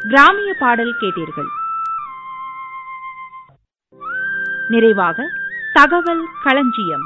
கிராமிய பாடல் கேட்டீர்கள் நிறைவாக தகவல் களஞ்சியம்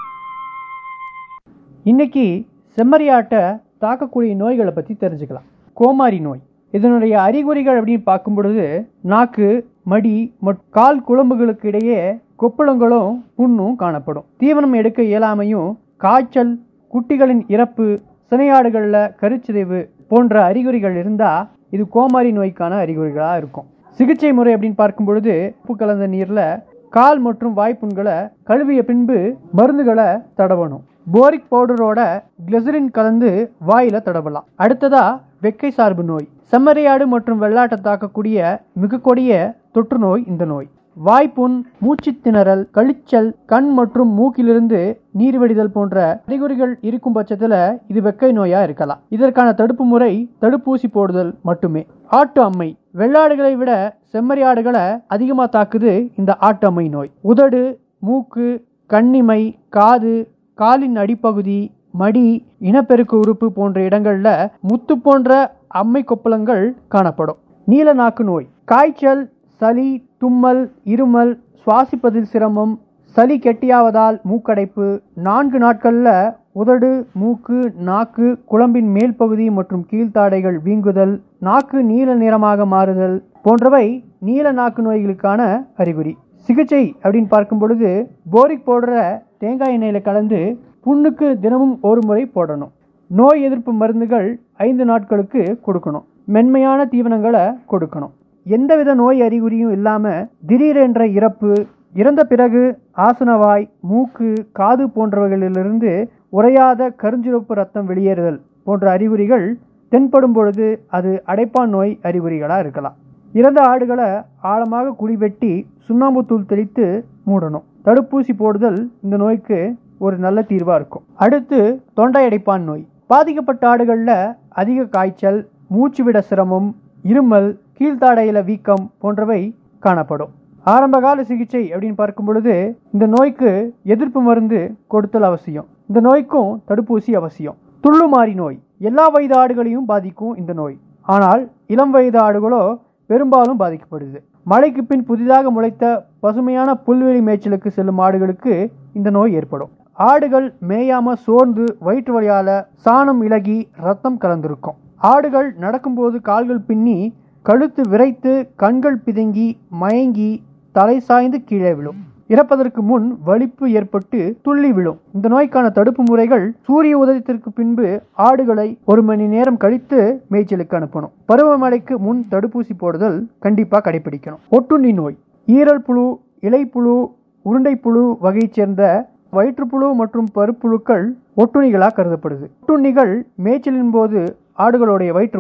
இன்னைக்கு செம்மறியாட்டை தாக்கக்கூடிய நோய்களை பற்றி தெரிஞ்சுக்கலாம் கோமாரி நோய் இதனுடைய அறிகுறிகள் அப்படின்னு பார்க்கும் பொழுது நாக்கு மடி மற்றும் கால் குழம்புகளுக்கு இடையே கொப்பளங்களும் புண்ணும் காணப்படும் தீவனம் எடுக்க இயலாமையும் காய்ச்சல் குட்டிகளின் இறப்பு சினையாடுகளில் கருச்சிதைவு போன்ற அறிகுறிகள் இருந்தால் இது கோமாரி நோய்க்கான அறிகுறிகளாக இருக்கும் சிகிச்சை முறை அப்படின்னு பார்க்கும் பொழுது உப்பு கலந்த நீரில் கால் மற்றும் வாய்ப்புண்களை கழுவிய பின்பு மருந்துகளை தடவணும் போரிக் பவுடரோட கிளிசரின் கலந்து வாயில தடவலாம் அடுத்ததா வெக்கை சார்பு நோய் செம்மறியாடு மற்றும் வெள்ளாட்டை தாக்கக்கூடிய மிக கொடிய தொற்று நோய் இந்த நோய் வாய்ப்புண் மூச்சு திணறல் கழிச்சல் கண் மற்றும் மூக்கிலிருந்து நீர் வடிதல் போன்ற அறிகுறிகள் இருக்கும் பட்சத்துல இது வெக்கை நோயா இருக்கலாம் இதற்கான தடுப்பு முறை தடுப்பூசி போடுதல் மட்டுமே ஆட்டு அம்மை வெள்ளாடுகளை விட செம்மறி ஆடுகளை அதிகமாக தாக்குது இந்த ஆட்டு அம்மை நோய் உதடு மூக்கு கண்ணிமை காது காலின் அடிப்பகுதி மடி இனப்பெருக்க உறுப்பு போன்ற இடங்கள்ல முத்து போன்ற அம்மை கொப்பளங்கள் காணப்படும் நீல நாக்கு நோய் காய்ச்சல் சளி தும்மல் இருமல் சுவாசிப்பதில் சிரமம் சளி கெட்டியாவதால் மூக்கடைப்பு நான்கு நாட்கள்ல உதடு மூக்கு நாக்கு குழம்பின் மேல் பகுதி மற்றும் கீழ்த்தாடைகள் வீங்குதல் நாக்கு நீல நிறமாக மாறுதல் போன்றவை நீல நாக்கு நோய்களுக்கான அறிகுறி சிகிச்சை அப்படின்னு பார்க்கும் பொழுது போரிக் பவுடரை தேங்காய் எண்ணெயில் கலந்து புண்ணுக்கு தினமும் ஒரு முறை போடணும் நோய் எதிர்ப்பு மருந்துகள் ஐந்து நாட்களுக்கு கொடுக்கணும் மென்மையான தீவனங்களை கொடுக்கணும் எந்தவித நோய் அறிகுறியும் இல்லாமல் திடீரென்ற இறப்பு இறந்த பிறகு ஆசனவாய் மூக்கு காது போன்றவைகளிலிருந்து உறையாத கருஞ்சிறப்பு ரத்தம் வெளியேறுதல் போன்ற அறிகுறிகள் தென்படும் பொழுது அது அடைப்பான் நோய் அறிகுறிகளாக இருக்கலாம் இறந்த ஆடுகளை ஆழமாக குழி வெட்டி சுண்ணாம்புத்தூள் தெளித்து மூடணும் தடுப்பூசி போடுதல் இந்த நோய்க்கு ஒரு நல்ல தீர்வாக இருக்கும் அடுத்து தொண்டை அடைப்பான் நோய் பாதிக்கப்பட்ட ஆடுகளில் அதிக காய்ச்சல் மூச்சுவிட சிரமம் இருமல் கீழ்த்தாடையில வீக்கம் போன்றவை காணப்படும் ஆரம்பகால சிகிச்சை அப்படின்னு பார்க்கும் பொழுது இந்த நோய்க்கு எதிர்ப்பு மருந்து கொடுத்தல் அவசியம் இந்த நோய்க்கும் தடுப்பூசி அவசியம் துள்ளுமாறி நோய் எல்லா வயது ஆடுகளையும் பாதிக்கும் இந்த நோய் ஆனால் இளம் வயது ஆடுகளோ பெரும்பாலும் பாதிக்கப்படுது மழைக்கு பின் புதிதாக முளைத்த பசுமையான புல்வெளி மேய்ச்சலுக்கு செல்லும் ஆடுகளுக்கு இந்த நோய் ஏற்படும் ஆடுகள் மேயாம சோர்ந்து வயிற்று வழியால சாணம் இலகி ரத்தம் கலந்திருக்கும் ஆடுகள் நடக்கும்போது கால்கள் பின்னி கழுத்து விரைத்து கண்கள் பிதுங்கி மயங்கி தலை சாய்ந்து கீழே விழும் இறப்பதற்கு முன் வலிப்பு ஏற்பட்டு துள்ளி விழும் இந்த நோய்க்கான தடுப்பு முறைகள் சூரிய உதயத்திற்கு பின்பு ஆடுகளை ஒரு மணி நேரம் கழித்து மேய்ச்சலுக்கு அனுப்பணும் பருவமழைக்கு முன் தடுப்பூசி போடுதல் கண்டிப்பா கடைபிடிக்கணும் ஒட்டுண்ணி நோய் ஈரல் புழு இலைப்புழு உருண்டை புழு வகையைச் சேர்ந்த வயிற்றுப்புழு மற்றும் பருப்புழுக்கள் ஒட்டுண்ணிகளாக கருதப்படுது ஒட்டுண்ணிகள் மேய்ச்சலின் போது ஆடுகளுடைய வயிற்று